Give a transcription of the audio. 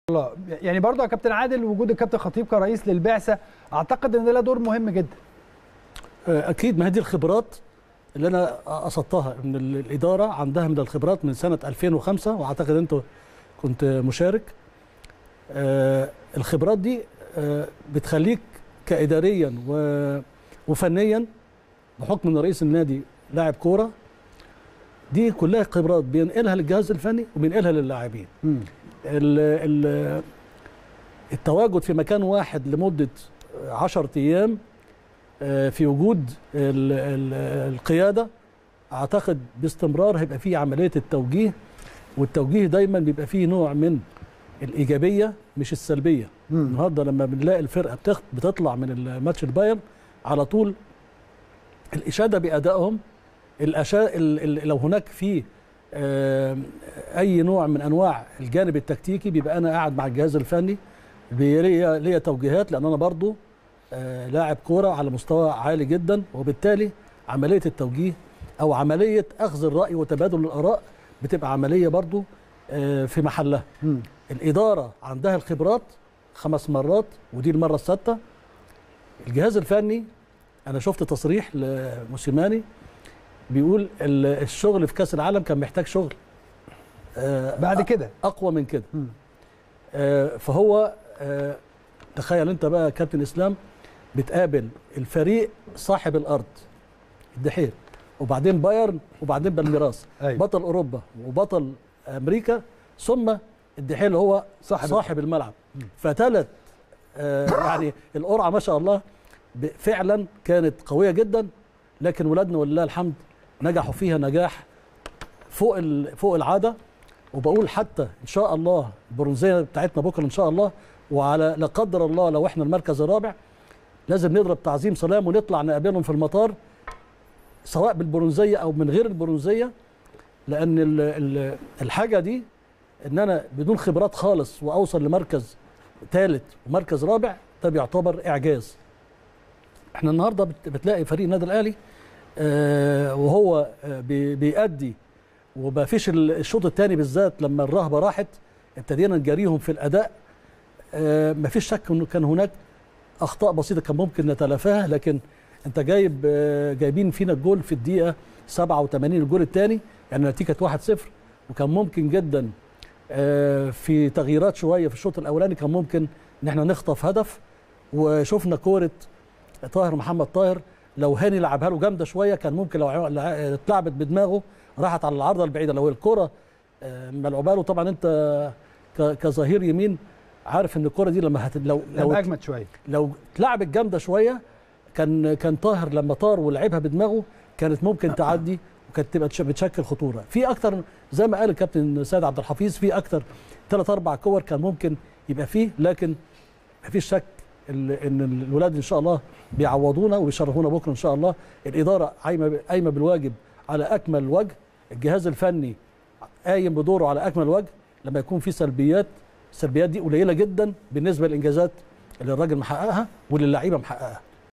الله يعني برضه يا كابتن عادل وجود الكابتن خطيب كرئيس للبعثه اعتقد ان ده له دور مهم جدا اكيد ما هي دي الخبرات اللي انا قصدتها ان ال- الاداره عندها من الخبرات من سنه 2005 واعتقد انت كنت مشارك آه، الخبرات دي آه، بتخليك كاداريا و- وفنيا بحكم ان رئيس النادي لاعب كوره دي كلها خبرات بينقلها للجهاز الفني وبينقلها للاعبين مم. ال- ال- التواجد في مكان واحد لمدة عشرة أيام آه، في وجود ال- ال- القيادة أعتقد باستمرار هيبقى فيه عملية التوجيه والتوجيه دايما بيبقى فيه نوع من الإيجابية مش السلبية مم. النهارده لما بنلاقي الفرقة بتخ- بتطلع من الماتش البايرن على طول الإشادة بأدائهم الأشا... ال... ال... لو هناك في آه، اي نوع من انواع الجانب التكتيكي بيبقى انا قاعد مع الجهاز الفني بي- ليا ليا توجيهات لان انا برضو آه، لاعب كوره على مستوى عالي جدا وبالتالي عمليه التوجيه او عمليه اخذ الراي وتبادل الاراء بتبقى عمليه برضو آه، في محلها مم. الاداره عندها الخبرات خمس مرات ودي المره السادسه الجهاز الفني انا شفت تصريح لموسيماني بيقول ال- الشغل في كاس العالم كان محتاج شغل آه، بعد كده اقوى من كده مم. آه، فهو آه، تخيل انت بقى يا كابتن اسلام بتقابل الفريق صاحب الارض الدحيل وبعدين بايرن وبعدين بالميراس أيوة. بطل اوروبا وبطل امريكا ثم الدحيل هو صاحب صاحب الملعب فثلاث آه يعني القرعه ما شاء الله ب- فعلا كانت قويه جدا لكن ولادنا ولله الحمد نجحوا فيها نجاح فوق ال- فوق العاده وبقول حتى ان شاء الله البرونزيه بتاعتنا بكره ان شاء الله وعلى لا قدر الله لو احنا المركز الرابع لازم نضرب تعظيم سلام ونطلع نقابلهم في المطار سواء بالبرونزيه او من غير البرونزيه لان ال- ال- الحاجه دي ان انا بدون خبرات خالص واوصل لمركز ثالث ومركز رابع ده بيعتبر اعجاز احنا النهارده بت- بتلاقي فريق النادي الاهلي آه، وهو آه، بي- بيأدي وما فيش ال- الشوط الثاني بالذات لما الرهبه راحت ابتدينا نجاريهم في الاداء آه، ما فيش شك انه كان هناك اخطاء بسيطه كان ممكن نتلافاها لكن انت جايب آه، جايبين فينا الجول في الدقيقه 87 الجول الثاني يعني النتيجه كانت 1-0 وكان ممكن جدا آه، في تغييرات شويه في الشوط الاولاني كان ممكن ان احنا نخطف هدف وشفنا كوره طاهر محمد طاهر لو هاني لعبها له جامده شويه كان ممكن لو ع- اتلعبت بدماغه راحت على العارضه البعيده لو الكره آه، ملعوبه له طبعا انت ك- كظهير يمين عارف ان الكره دي لما هت... لو لو لو اجمد شويه لو اتلعبت جامده شويه كان كان طاهر لما طار ولعبها بدماغه كانت ممكن تعدي وكانت تبقى تش- بتشكل خطوره في اكتر زي ما قال الكابتن سيد عبد الحفيظ في اكتر ثلاث اربع كور كان ممكن يبقى فيه لكن مفيش شك ال- ان الولاد ان شاء الله بيعوضونا وبيشرفونا بكره ان شاء الله الاداره قايمه قايمه بالواجب على اكمل وجه الجهاز الفني قايم بدوره على اكمل وجه لما يكون في سلبيات السلبيات دي قليله جدا بالنسبه للانجازات اللي الراجل محققها واللي اللعيبه محققها